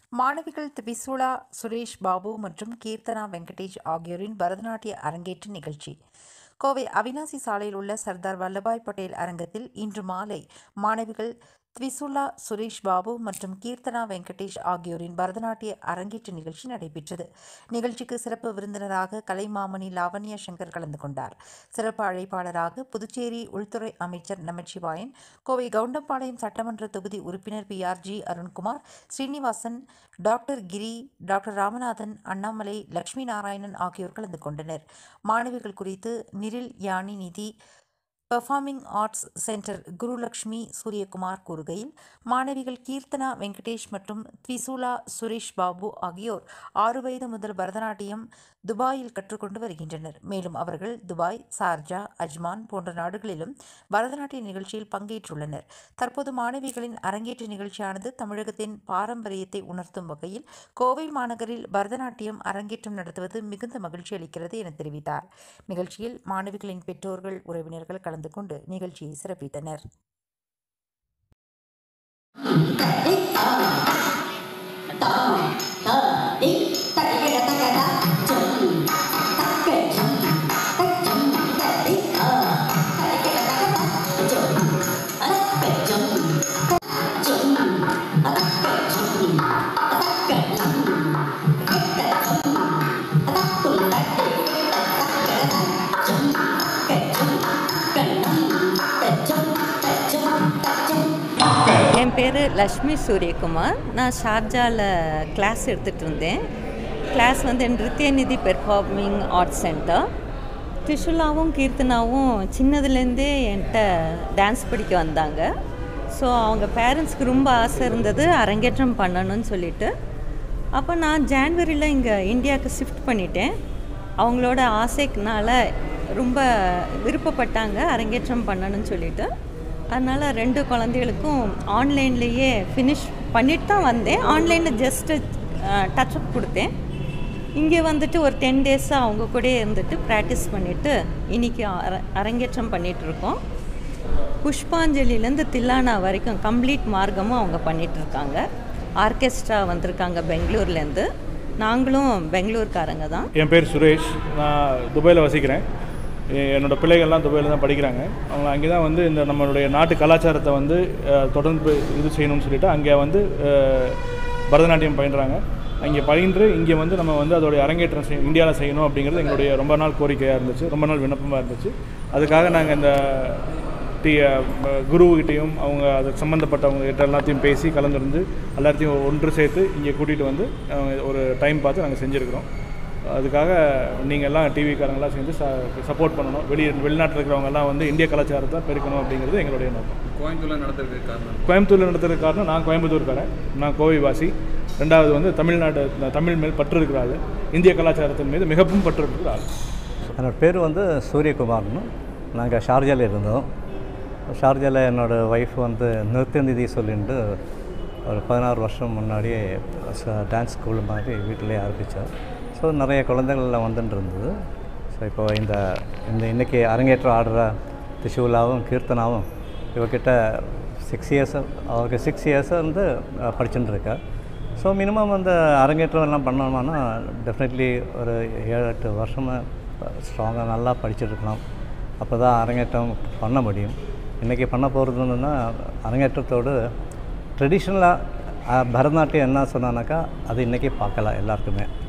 மாணவிகள் திபிசுலா சுரேஷ் பாபு மற்றும் கீர்த்தனா வெங்கடேஷ் ஆகியோரின் பரதநாட்டிய அரங்கேற்று நிகழ்ச்சி கோவை அவினாசி சாலையில் உள்ள சர்தார் வல்லபாய் பட்டேல் அரங்கத்தில் இன்று மாலை மாணவிகள் த்விசுலா சுரேஷ் பாபு மற்றும் கீர்த்தனா வெங்கடேஷ் ஆகியோரின் பரதநாட்டிய அரங்கேற்று நிகழ்ச்சி நடைபெற்றது நிகழ்ச்சிக்கு சிறப்பு விருந்தினராக கலைமாமணி லாவண்யா சங்கர் கலந்து கொண்டார் சிறப்பு அழைப்பாளராக புதுச்சேரி உள்துறை அமைச்சர் நமச்சிவாயன் கோவை கவுண்டம்பாளையம் சட்டமன்ற தொகுதி உறுப்பினர் P R G Arunkumar Srinivasan doctor Giri doctor Ramanathan Annamalai Lakshmi Narayanan ஆகியோர் கலந்து கொண்டனர் மாணவிகள் குறித்து நிரில் யானி நிதி performing arts centre Gurulakshmi Suryakumar கூறுகையில் மாணவிகள் கீர்த்தனா வெங்கடேஷ் மற்றும் த்விசுலா சுரேஷ் பாபு ஆகியோர் ஆறு வயது முதல் பரதநாட்டியம் துபாயில் கற்றுக்கொண்டு வருகின்றனர் மேலும் அவர்கள் துபாய் சார்ஜா அஜ்மான் போன்ற நாடுகளிலும் பரதநாட்டிய நிகழ்ச்சியில் பங்கேற்றுள்ளனர் தற்போது மாணவிகளின் அரங்கேற்ற நிகழ்ச்சியானது தமிழகத்தின் பாரம்பரியத்தை உணர்த்தும் வகையில் கோவை மாநகரில் பரதநாட்டியம் அரங்கேற்றம் நடத்துவது மிகுந்த மகிழ்ச்சி அளிக்கிறது என தெரிவித்தார் நிகழ்ச்சியில் மாணவிகளின் பெற்றோர்கள் உறவினர்கள் கலந்து கொண்டு நிகழ்ச்சியை சிறப்பித்தனர் என் பேர் லக்ஷ்மி சூரியகுமார் நான் ஷார்ஜாவில் கிளாஸ் எடுத்துகிட்டு இருந்தேன் கிளாஸ் வந்து நிருத்யநிதி பெர்ஃபார்மிங் ஆர்ட்ஸ் சென்டர் திஷுலாவும் கீர்த்தனாவும் சின்னதுலேருந்தே என்கிட்ட டான்ஸ் படிக்க வந்தாங்க ஸோ அவங்க பேரண்ட்ஸ்க்கு ரொம்ப ஆசை இருந்தது அரங்கேற்றம் பண்ணணும்னு சொல்லிட்டு அப்போ நான் ஜான்வரியில் இங்கே இந்தியாவுக்கு ஷிஃப்ட் பண்ணிட்டேன் அவங்களோட ஆசைக்குனால ரொம்ப விருப்பப்பட்டாங்க அரங்கேற்றம் பண்ணணும்னு சொல்லிட்டு அதனால் ரெண்டு குழந்தைகளுக்கும் ஆன்லைன்லேயே ஃபினிஷ் பண்ணிட்டு தான் வந்தேன் ஆன்லைனில் ஜஸ்ட்டு டச்சப் கொடுத்தேன் இங்கே வந்துட்டு ஒரு டென் டேஸாக அவங்க கூடயே இருந்துட்டு ப்ராக்டிஸ் பண்ணிவிட்டு இன்றைக்கி அர அரங்கேற்றம் பண்ணிகிட்ருக்கோம் புஷ்பாஞ்சலிலேருந்து தில்லானா வரைக்கும் கம்ப்ளீட் மார்க்கமும் அவங்க பண்ணிகிட்ருக்காங்க ஆர்கெஸ்ட்ரா வந்திருக்காங்க பெங்களூர்லேருந்து நாங்களும் பெங்களூர்காரங்க தான் என் பேர் சுரேஷ் நான் துபாயில் வசிக்கிறேன் எ- என்னோட பிள்ளைகள்லாம் துபாயில் தான் படிக்கிறாங்க அவங்க அங்கே தான் வந்து இந்த நம்மளுடைய நாட்டு கலாச்சாரத்தை வந்து அஹ், தொடர்ந்து இது செய்யணும்னு சொல்லிட்டு அங்கே வந்து அஹ், பரதநாட்டியம் பயின்றாங்க அங்கே பயின்று இங்கே வந்து நம்ம வந்து அதோடைய அரங்கேற்றம் செய் இந்தியாவில் செய்யணும் அப்படிங்கிறது எங்களுடைய ரொம்ப நாள் கோரிக்கையாக இருந்துச்சு ரொம்ப நாள் விண்ணப்பமாக இருந்துச்சு அதுக்காக நாங்கள் இந்த டி குருக்கிட்டையும் அவங்க அது சம்மந்தப்பட்டவங்க கிட்ட எல்லாத்தையும் பேசி கலந்துருந்து எல்லாத்தையும் ஒன்று சேர்த்து இங்கே கூட்டிகிட்டு வந்து அஹ், ஒரு டைம் பார்த்து நாங்கள் செஞ்சுருக்கிறோம் அதுக்காக நீங்கள் எல்லாம் டிவிக்காரங்களாம் சேர்ந்து சப்போர்ட் பண்ணணும் வெளியே வெளிநாட்டில் இருக்கிறவங்கெல்லாம் வந்து இந்திய கலாச்சாரத்தை பெருக்கணும் அப்படிங்கிறது எங்களுடைய நோக்கம் கோயம்புத்தூர்ல நடத்துறதுக்கு காரணம் கோயம்புத்தூரில் நடத்துறதுக்கு காரணம் நான் கோயம்புத்தூர்காரன் நான் கோவை வாசி ரெண்டாவது வந்து தமிழ்நாடு தமிழ் மேல் பற்று இருக்கிற ஆள் இந்திய கலாச்சாரத்தின் மீது மிகவும் பற்று இருக்கிற ஆள் என்னோட பேர் வந்து சூரியகுமார்னு நாங்கள் ஷார்ஜாவில் இருந்தோம் ஷார்ஜாவில் என்னோடய ஒய்ஃப் வந்து நிருத்யநிதி சொல்லிட்டு ஒரு பதினாறு வருஷம் முன்னாடியே டான்ஸ் ஸ்கூல் மாதிரி வீட்டிலே ஆரம்பித்தோம் ஸோ நிறைய குழந்தைகள்லாம் வந்துட்டு இருந்தது ஸோ இப்போ இந்த இந்த இன்றைக்கி அரங்கேற்றம் ஆடுற திஷுலாவும் கீர்த்தனாவும் இவகிட்ட சிக்ஸ் இயர்ஸ் அவருக்கு சிக்ஸ் இயர்ஸாக வந்து படிச்சுட்டு இருக்கா ஸோ மினிமம் வந்து அரங்கேற்றம் எல்லாம் பண்ணோம்னா டெஃபினெட்லி ஒரு ஏழு எட்டு வருஷமாக ஸ்ட்ராங்காக நல்லா படிச்சிருக்கலாம் அப்போ தான் அரங்கேற்றம் பண்ண முடியும் இன்றைக்கி பண்ண போகிறதுன்னா அரங்கேற்றத்தோடு ட்ரெடிஷ்னலாக பரதநாட்டியம் என்ன சொன்னானாக்கா அது இன்றைக்கி பார்க்கலாம் எல்லாருக்குமே